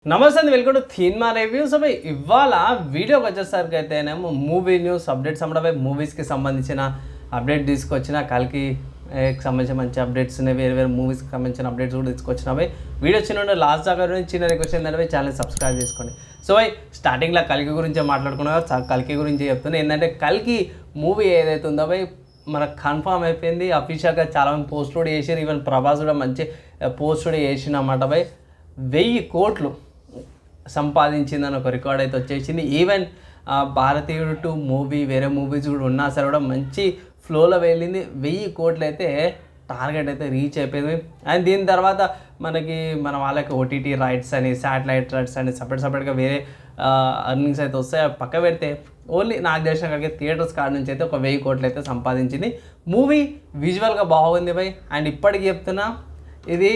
నమస్తే అండి welcome to థీన్మా reviews అవి ఇవాళ వీడియోకి వచ్చేసరికి అయితేనేమో మూవీ న్యూస్ అప్డేట్స్ అమ్మడమే మూవీస్కి సంబంధించిన అప్డేట్ తీసుకొచ్చిన కల్కి ఏ, కి సంబంధించిన మంచి అప్డేట్స్ ఉన్నాయి వేరే వేరే మూవీస్కి సంబంధించిన అప్డేట్స్ కూడా తీసుకొచ్చినవి వీడియో చిన్న లాస్ట్ దాకా నుంచి చిన్న రిక్వెస్ట్ ఏంటంటే ఛానల్ సబ్స్క్రైబ్ చేసుకోండి సో అవి స్టార్టింగ్లో కల్కి గురించి మాట్లాడుకున్నా కల్కి గురించి చెప్తున్నా ఏంటంటే కల్కి మూవీ ఏదైతే ఉందో అవి మనకు కన్ఫామ్ అయిపోయింది అఫీషియల్గా చాలామంది పోస్ట్ కూడా చేసారు ఈవెన్ ప్రభాస్ కూడా మంచి పోస్ట్ కూడా చేసిన అన్నమాట బై వెయ్యి కోట్లు సంపాదించిందని ఒక రికార్డ్ అయితే వచ్చేసింది ఈవెన్ ఆ, భారతీయుడు టూ మూవీ వేరే మూవీస్ కూడా ఉన్నా సరే కూడా మంచి ఫ్లోలో వెళ్ళింది వెయ్యి కోట్లు అయితే టార్గెట్ అయితే రీచ్ అయిపోయింది అండ్ దీని తర్వాత మనకి మన వాళ్ళకి ఓటీటీ రైట్స్ అని శాటిలైట్ రైట్స్ అని సపరేట్ సపరేట్గా వేరే అర్నింగ్స్ అయితే వస్తాయి అవి పక్క పెడితే ఓన్లీ నాకు తెలిసిన కాడికి థియేటర్స్ కాడ నుంచి అయితే ఒక వెయ్యి కోట్లు అయితే సంపాదించింది మూవీ విజువల్గా బాగుంది బై అండ్ ఇప్పటికి చెప్తున్నా ఇది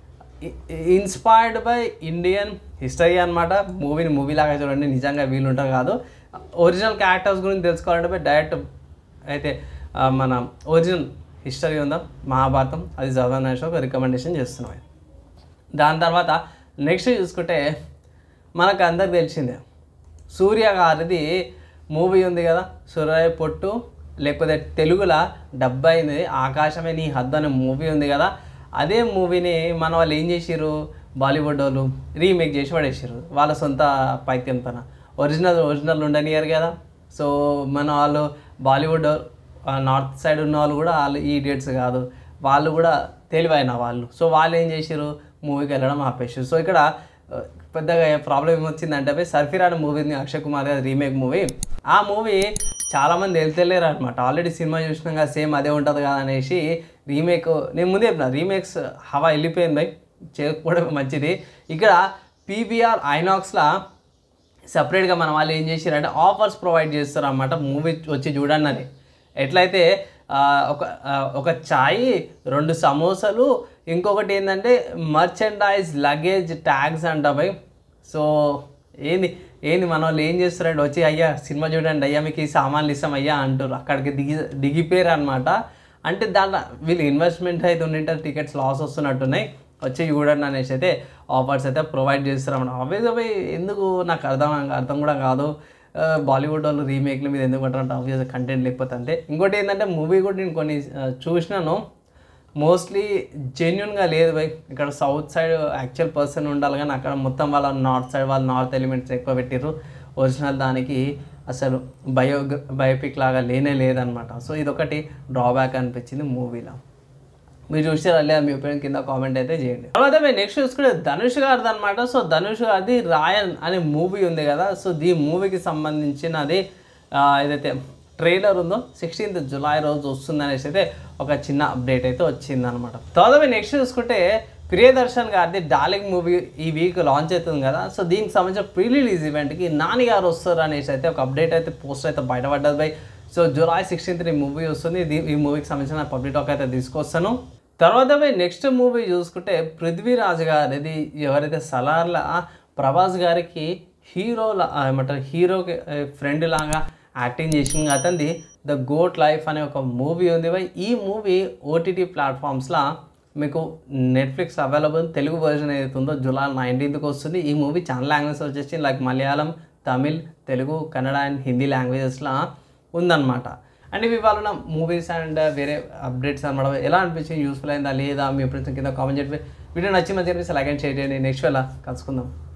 ఇన్స్పైర్డ్ బై ఇండియన్ హిస్టరీ అనమాట మూవీని మూవీ లాగా చూడండి నిజంగా వీలుంటారు కాదు ఒరిజినల్ క్యారెక్టర్స్ గురించి తెలుసుకోవాలంటే పోయి డైరెక్ట్ అయితే ఆ, మన ఒరిజినల్ హిస్టరీ ఉందా మహాభారతం అది చదవని ఒక రికమెండేషన్ చేస్తున్నాం దాని తర్వాత నెక్స్ట్ చూసుకుంటే మనకు అందరికి తెలిసిందే సూర్య గారిది మూవీ ఉంది కదా సూర్య పొట్టు లేకపోతే తెలుగులో డబ్బై అయింది ఆకాశమే నీ హద్దు అనే మూవీ ఉంది కదా అదే మూవీని మన వాళ్ళు ఏం చేసిర్రు బాలీవుడ్ వాళ్ళు రీమేక్ చేసి పడేసారు వాళ్ళ సొంత పైత్యంతన ఒరిజినల్ ఒరిజినల్ ఉండనియరు కదా సో మన వాళ్ళు బాలీవుడ్ ఆ, నార్త్ సైడ్ ఉన్న వాళ్ళు కూడా వాళ్ళు ఈ డేట్స్ కాదు వాళ్ళు కూడా తెలివైన వాళ్ళు సో వాళ్ళు ఏం చేసారు మూవీకి వెళ్ళడం ఆపేసారు సో ఇక్కడ ఆ, పెద్దగా ప్రాబ్లం ఏమొచ్చిందంటే పోయి సర్ఫిరా అనే మూవీని అక్షయ్ కుమార్ గారి రీమేక్ మూవీ ఆ మూవీ చాలామంది వెళ్తలేరు అనమాట ఆల్రెడీ సినిమా చూసినాం కదా సేమ్ అదే ఉంటుంది కదా అనేసి రీమేక్ నేను ముందే చెప్పిన రీమేక్స్ హవా వెళ్ళిపోయింది బై చేయకపోవడం మంచిది ఇక్కడ పీవీఆర్ ఐనాక్స్లా సపరేట్గా మన వాళ్ళు ఏం చేశారంటే ఆఫర్స్ ప్రొవైడ్ చేస్తారు అన్నమాట మూవీ వచ్చి చూడండి అని ఎట్లయితే ఆ, ఒక ఆ, ఒక చాయ్ రెండు సమోసాలు ఇంకొకటి ఏంటంటే మర్చెండైజ్ లగేజ్ ట్యాగ్స్ అంట భయ్ సో ఏంది ఏంది మన వాళ్ళు ఏం చేస్తారంటే వచ్చి అయ్యా సినిమా చూడండి అయ్యా మీకు ఈ సామాన్లు ఇస్తాం అయ్యా అంటారు అక్కడికి దిగి దిగిపోయారు అనమాట అంటే దాంట్లో వీళ్ళు ఇన్వెస్ట్మెంట్ అయితే ఉండింటే టికెట్స్ లాస్ వస్తున్నట్టున్నాయి వచ్చి చూడండి అనేసి అయితే ఆఫర్స్ అయితే ప్రొవైడ్ చేస్తారన్నమాట ఆబ్వియస్గా పోయి ఎందుకు నాకు అర్థం అర్థం కూడా కాదు ఆ, బాలీవుడ్ వాళ్ళు రీమేక్ల మీద ఎందుకు అంటారంటే ఆబ్వియస్ కంటెంట్ లేకపోతే అంతే ఇంకోటి ఏంటంటే మూవీ కూడా నేను కొన్ని ఆ, చూసినాను మోస్ట్లీ జెన్యున్గా లేదు బై ఇక్కడ సౌత్ సైడ్ యాక్చువల్ పర్సన్ ఉండాలి కానీ అక్కడ మొత్తం వాళ్ళ నార్త్ సైడ్ వాళ్ళ నార్త్ ఎలిమెంట్స్ ఎక్కువ పెట్టిర్రు ఒరిజినల్ దానికి అసలు బయో బయోపిక్ లాగా లేనే లేదనమాట సో ఇదొకటి డ్రాబ్యాక్ అనిపించింది మూవీలో మీరు చూసారా లేదా మీ ఒపీనియన్ కింద కామెంట్ అయితే చేయండి తర్వాత మేము నెక్స్ట్ చూసుకుంటే ధనుష్ గారిది అనమాట సో ధనుష్ గారిది రాయన్ అనే మూవీ ఉంది కదా సో ఈ మూవీకి సంబంధించినది ఆ, ఏదైతే ట్రైలర్ ఉందో సిక్స్టీన్త్ జులై రోజు వస్తుంది అనేసి అయితే ఒక చిన్న అప్డేట్ అయితే వచ్చింది అనమాట తర్వాత మేము నెక్స్ట్ చూసుకుంటే ప్రియదర్శన్ గారిది డార్లింగ్ మూవీ ఈ వీక్ లాంచ్ అవుతుంది కదా సో దీనికి సంబంధించిన ప్రీ రిలీజ్ ఈవెంట్కి నాని గారు వస్తారు అనేసి అయితే ఒక అప్డేట్ అయితే పోస్ట్ అయితే బయటపడ్డది బై సో జూలై సిక్స్టీన్త్ ఈ మూవీ వస్తుంది ఇది ఈ మూవీకి సంబంధించిన పబ్లిక్ టాక్ అయితే తీసుకొస్తాను తర్వాత పోయి నెక్స్ట్ మూవీ చూసుకుంటే పృథ్వీరాజ్ గారిది ఎవరైతే సలార్ల ప్రభాస్ గారికి హీరోల ఏమంటారు హీరోకి ఫ్రెండ్ లాగా యాక్టింగ్ చేసిన అతనిది ద గోట్ లైఫ్ అనే ఒక మూవీ ఉంది బై ఈ మూవీ ఓటీటీ ప్లాట్ఫామ్స్లో మీకు నెట్ఫ్లిక్స్ అవైలబుల్ తెలుగు వర్జన్ ఏదైతే ఉందో జూలై నైన్టీన్త్కి వస్తుంది ఈ మూవీ చాలా లాంగ్వేజ్ వచ్చేసి లైక్ మలయాళం తమిళ్ తెలుగు కన్నడ అండ్ హిందీ లాంగ్వేజెస్లో ఉందన్నమాట అండ్ ఇవి ఇవాళ ఉన్న మూవీస్ అండ్ వేరే అప్డేట్స్ అనమాట ఎలా అనిపించింది యూస్ఫుల్ అయిందా లేదా మీ ఎప్పుడు కింద కామెంట్ చేయండి వీడియో నచ్చి మంచి అనిపిస్తే లైక్ అండ్ షేర్ చేయండి నెక్స్ట్ వేళ కలుసుకుందాం